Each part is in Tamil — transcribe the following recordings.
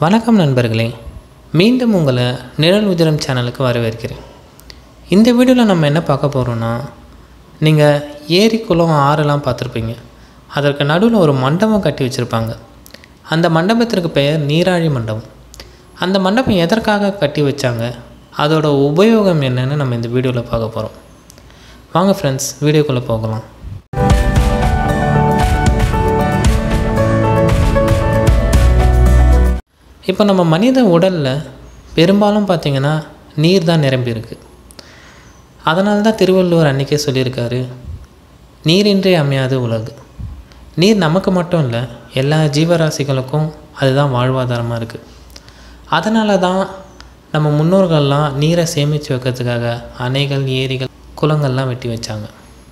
வணக்கம் நண்பர்களே மீண்டும் உங்களை நிழல் உதிரம் சேனலுக்கு வரவேற்கிறேன் இந்த வீடியோவில் நம்ம என்ன பார்க்க போகிறோன்னா நீங்கள் ஏரி குளம் ஆறெல்லாம் பார்த்துருப்பீங்க அதற்கு நடுவில் ஒரு மண்டபம் கட்டி வச்சுருப்பாங்க அந்த மண்டபத்திற்கு பெயர் நீராழி மண்டபம் அந்த மண்டபம் எதற்காக கட்டி வச்சாங்க அதோட உபயோகம் என்னன்னு நம்ம இந்த வீடியோவில் பார்க்க போகிறோம் வாங்க ஃப்ரெண்ட்ஸ் வீடியோக்குள்ளே போகலாம் இப்போ நம்ம மனித உடலில் பெரும்பாலும் பார்த்திங்கன்னா நீர் தான் நிரம்பி இருக்கு அதனால தான் திருவள்ளுவர் அன்றைக்கே சொல்லியிருக்காரு நீரின்றி அமையாது உலகு நீர் நமக்கு மட்டும் இல்லை எல்லா ஜீவராசிகளுக்கும் அதுதான் வாழ்வாதாரமாக இருக்குது அதனால தான் நம்ம முன்னோர்கள்லாம் நீரை சேமித்து வைக்கிறதுக்காக அணைகள் ஏரிகள் குளங்கள்லாம் வெட்டி வச்சாங்க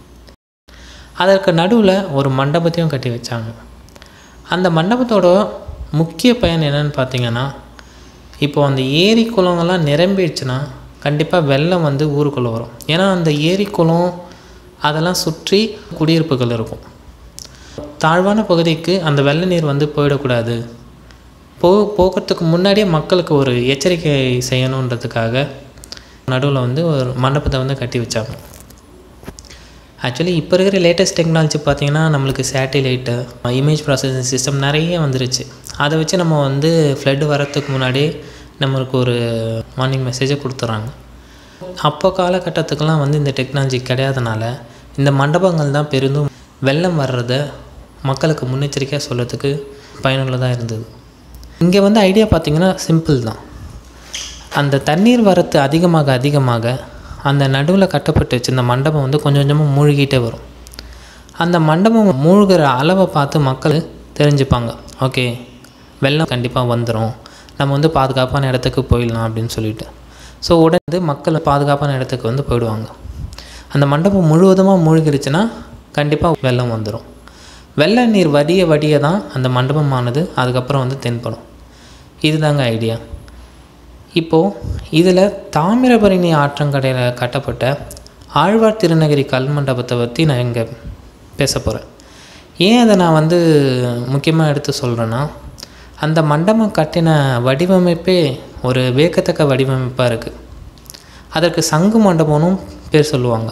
அதற்கு நடுவில் ஒரு மண்டபத்தையும் கட்டி வச்சாங்க அந்த மண்டபத்தோட முக்கிய பயன் என்னன்னு பார்த்தீங்கன்னா இப்போ அந்த ஏரி குளங்கள்லாம் நிரம்பிடுச்சுன்னா கண்டிப்பாக வெள்ளம் வந்து ஊருக்குள்ளே வரும் ஏன்னா அந்த ஏரி குளம் அதெல்லாம் சுற்றி குடியிருப்புகள் இருக்கும் தாழ்வான பகுதிக்கு அந்த வெள்ள நீர் வந்து போயிடக்கூடாது போ போகிறதுக்கு முன்னாடியே மக்களுக்கு ஒரு எச்சரிக்கை செய்யணுன்றதுக்காக நடுவில் வந்து ஒரு மண்டபத்தை வந்து கட்டி வச்சாங்க ஆக்சுவலி இப்போ இருக்கிற லேட்டஸ்ட் டெக்னாலஜி பார்த்தீங்கன்னா நம்மளுக்கு சேட்டிலைட்டு இமேஜ் ப்ராசஸிங் சிஸ்டம் நிறைய வந்துருச்சு அதை வச்சு நம்ம வந்து ஃப்ளட் வரத்துக்கு முன்னாடியே நம்மளுக்கு ஒரு வார்னிங் மெசேஜை கொடுத்துட்றாங்க அப்போ காலகட்டத்துக்கெல்லாம் வந்து இந்த டெக்னாலஜி கிடையாதனால இந்த மண்டபங்கள் தான் பெரிதும் வெள்ளம் வர்றதை மக்களுக்கு முன்னெச்சரிக்கையாக சொல்கிறதுக்கு பயனுள்ளதாக இருந்தது இங்கே வந்து ஐடியா பார்த்திங்கன்னா சிம்பிள் தான் அந்த தண்ணீர் வரத்து அதிகமாக அதிகமாக அந்த நடுவில் கட்டப்பட்டு வச்சிருந்த மண்டபம் வந்து கொஞ்சம் கொஞ்சமாக மூழ்கிட்டே வரும் அந்த மண்டபம் மூழ்கிற அளவை பார்த்து மக்கள் தெரிஞ்சுப்பாங்க ஓகே வெள்ளம் கண்டிப்பாக வந்துடும் நம்ம வந்து பாதுகாப்பான இடத்துக்கு போயிடலாம் அப்படின்னு சொல்லிட்டு ஸோ உடனே வந்து மக்கள் பாதுகாப்பான இடத்துக்கு வந்து போயிடுவாங்க அந்த மண்டபம் முழுவதுமாக மூழ்கிருச்சுன்னா கண்டிப்பாக வெள்ளம் வந்துடும் வெள்ள நீர் வடிய வடிய தான் அந்த மண்டபமானது அதுக்கப்புறம் வந்து தென்படும் இதுதாங்க ஐடியா இப்போது இதில் தாமிரபரணி ஆற்றங்கரையில் கட்டப்பட்ட ஆழ்வார் திருநகரி கல் மண்டபத்தை பற்றி நான் இங்கே பேச போகிறேன் ஏன் அதை நான் வந்து முக்கியமாக எடுத்து சொல்கிறேன்னா அந்த மண்டபம் கட்டின வடிவமைப்பே ஒரு வேக்கத்தக்க வடிவமைப்பாக இருக்குது அதற்கு சங்கு மண்டபம்னும் பேர் சொல்லுவாங்க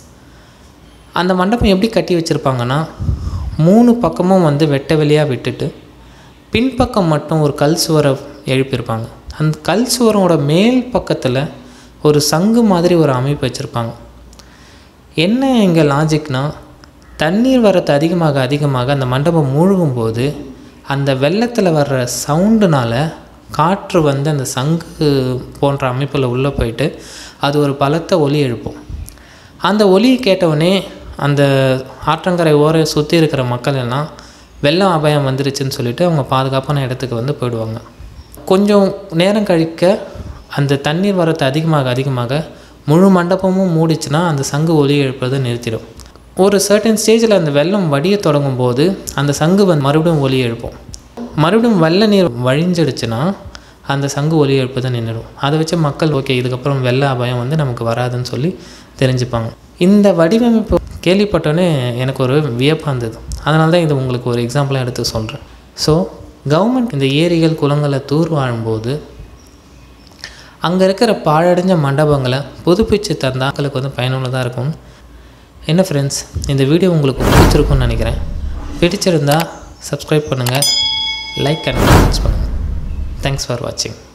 அந்த மண்டபம் எப்படி கட்டி வச்சுருப்பாங்கன்னா மூணு பக்கமும் வந்து வெட்ட வெளியாக விட்டுட்டு பின்பக்கம் மட்டும் ஒரு கல் சுவரை எழுப்பியிருப்பாங்க அந்த கல் சுவரோட மேல் பக்கத்தில் ஒரு சங்கு மாதிரி ஒரு அமைப்பு வச்சுருப்பாங்க என்ன இங்கே லாஜிக்னா தண்ணீர் வரத்து அதிகமாக அதிகமாக அந்த மண்டபம் மூழ்கும்போது அந்த வெள்ளத்தில் வர்ற சவுண்டுனால காற்று வந்து அந்த சங்கு போன்ற அமைப்பில் உள்ளே போயிட்டு அது ஒரு பலத்த ஒலி எழுப்பும் அந்த ஒலியை கேட்டவுடனே அந்த ஆற்றங்கரை ஓர சுற்றி இருக்கிற மக்கள் எல்லாம் வெள்ளம் அபாயம் வந்துருச்சுன்னு சொல்லிட்டு அவங்க பாதுகாப்பான இடத்துக்கு வந்து போயிடுவாங்க கொஞ்சம் நேரம் கழிக்க அந்த தண்ணீர் வரத்து அதிகமாக அதிகமாக முழு மண்டபமும் மூடிச்சுன்னா அந்த சங்கு ஒலி எழுப்புறதை நிறுத்திடும் ஒரு சர்டன் ஸ்டேஜில் அந்த வெள்ளம் வடிய தொடங்கும் போது அந்த சங்கு வந்து மறுபடியும் ஒலி எழுப்போம் மறுபடியும் வெள்ள நீர் வழிஞ்சிடுச்சுன்னா அந்த சங்கு ஒலி எழுப்பதை நின்றுடும் அதை வச்சு மக்கள் ஓகே இதுக்கப்புறம் வெள்ள அபாயம் வந்து நமக்கு வராதுன்னு சொல்லி தெரிஞ்சுப்பாங்க இந்த வடிவமைப்பு கேள்விப்பட்டோன்னே எனக்கு ஒரு வியப்பாக இருந்தது அதனால தான் இது உங்களுக்கு ஒரு எக்ஸாம்பிளாக எடுத்து சொல்கிறேன் ஸோ கவர்மெண்ட் இந்த ஏரிகள் குளங்களை தூர் வாழும்போது அங்கே இருக்கிற பாழடைஞ்ச மண்டபங்களை புதுப்பிச்சு தந்தால் மக்களுக்கு வந்து பயனுள்ளதாக இருக்கும் என்ன ஃப்ரெண்ட்ஸ் இந்த வீடியோ உங்களுக்கு பிடிச்சிருக்கும்னு நினைக்கிறேன் பிடிச்சிருந்தா சப்ஸ்கிரைப் பண்ணுங்கள் லைக் அண்ட் கமெண்ட்ஸ் பண்ணுங்கள் தேங்க்ஸ் ஃபார் வாட்சிங்